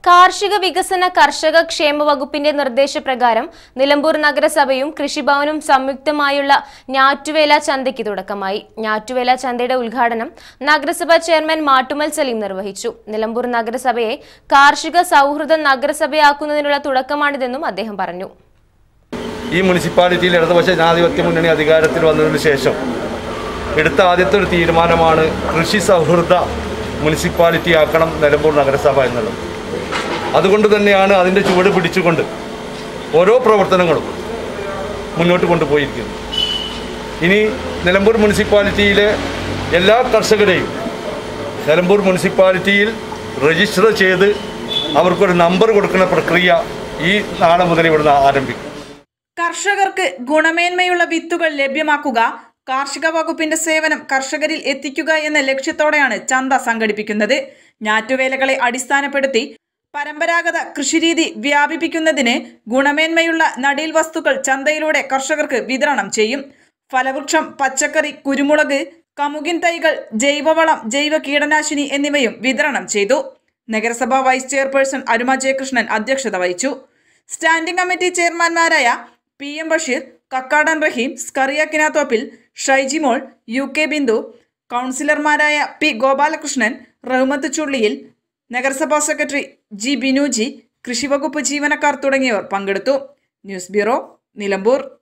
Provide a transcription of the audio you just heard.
കാർഷിക വികസന കർഷക ക്ഷേമ വകുപ്പിന്റെ നിർദ്ദേശപ്രകാരം നിലമ്പൂർ നഗരസഭയും കൃഷിഭവനും സംയുക്തമായുള്ള ഞാറ്റുവേല ചന്തയ്ക്ക് തുടക്കമായി ഞാറ്റുവേല ചന്തയുടെ ഉദ്ഘാടനം നഗരസഭാ ചെയർമാൻ മാട്ടുമൽ സലീം നിർവഹിച്ചു നിലമ്പൂർ നഗരസഭയെ കാർഷിക സൗഹൃദ നഗരസഭയാക്കുന്നതിനുള്ള തുടക്കമാണിതെന്നും അദ്ദേഹം പറഞ്ഞു ഈ മുനിസിപ്പാലിറ്റിയിൽ ഇടതുപക്ഷ ജനാധിപത്യ മുന്നണി അധികാരത്തിൽ വന്നതിന് ശേഷം എടുത്ത ആദ്യത്തെ ഒരു തീരുമാനമാണ് കൃഷി സൗഹൃദ മുനിസിപ്പാലിറ്റി ആക്കണം നിലമ്പൂർ നഗരസഭ എന്നുള്ളത് അതുകൊണ്ട് തന്നെയാണ് അതിൻ്റെ ചുവട് പിടിച്ചുകൊണ്ട് ഓരോ പ്രവർത്തനങ്ങളും മുന്നോട്ട് കൊണ്ടുപോയിരിക്കുന്നത് ഇനി നിലമ്പൂർ മുനിസിപ്പാലിറ്റിയിലെ എല്ലാ കർഷകരെയും നിലമ്പൂർ മുനിസിപ്പാലിറ്റിയിൽ രജിസ്റ്റർ ചെയ്ത് അവർക്കൊരു നമ്പർ കൊടുക്കുന്ന പ്രക്രിയ ഈ നാളെ മുതൽ ഇവിടുന്ന് ആരംഭിക്കും കർഷകർക്ക് ഗുണമേന്മയുള്ള വിത്തുകൾ ലഭ്യമാക്കുക കാർഷിക വകുപ്പിന്റെ സേവനം കർഷകരിൽ എത്തിക്കുക എന്ന ലക്ഷ്യത്തോടെയാണ് ചന്ത സംഘടിപ്പിക്കുന്നത് ഞാറ്റുവേലകളെ അടിസ്ഥാനപ്പെടുത്തി പരമ്പരാഗത കൃഷിരീതി വ്യാപിപ്പിക്കുന്നതിന് ഗുണമേന്മയുള്ള നടീൽ വസ്തുക്കൾ ചന്തയിലൂടെ കർഷകർക്ക് വിതരണം ചെയ്യും ഫലവൃക്ഷം പച്ചക്കറി കുരുമുളക് കമുകിൻ തൈകൾ ജൈവവളം ജൈവ കീടനാശിനി എന്നിവയും വിതരണം ചെയ്തു നഗരസഭാ വൈസ് ചെയർപേഴ്സൺ അരുമ ജയകൃഷ്ണൻ അധ്യക്ഷത വഹിച്ചു സ്റ്റാൻഡിംഗ് കമ്മിറ്റി ചെയർമാൻമാരായ P M Basheer Kakkadan Raheem Scaria Kinathoppil Shyjimol U K Bindu കൗൺസിലർമാരായ പി ഗോപാലകൃഷ്ണൻ റഹ്മത്ത് ചുള്ളിയിൽ നഗരസഭാ സെക്രട്ടറി ജി ബിനുജി കൃഷിവകുപ്പ് ജീവനക്കാർ തുടങ്ങിയവർ പങ്കെടുത്തു ന്യൂസ് ബ്യൂറോ നിലമ്പൂർ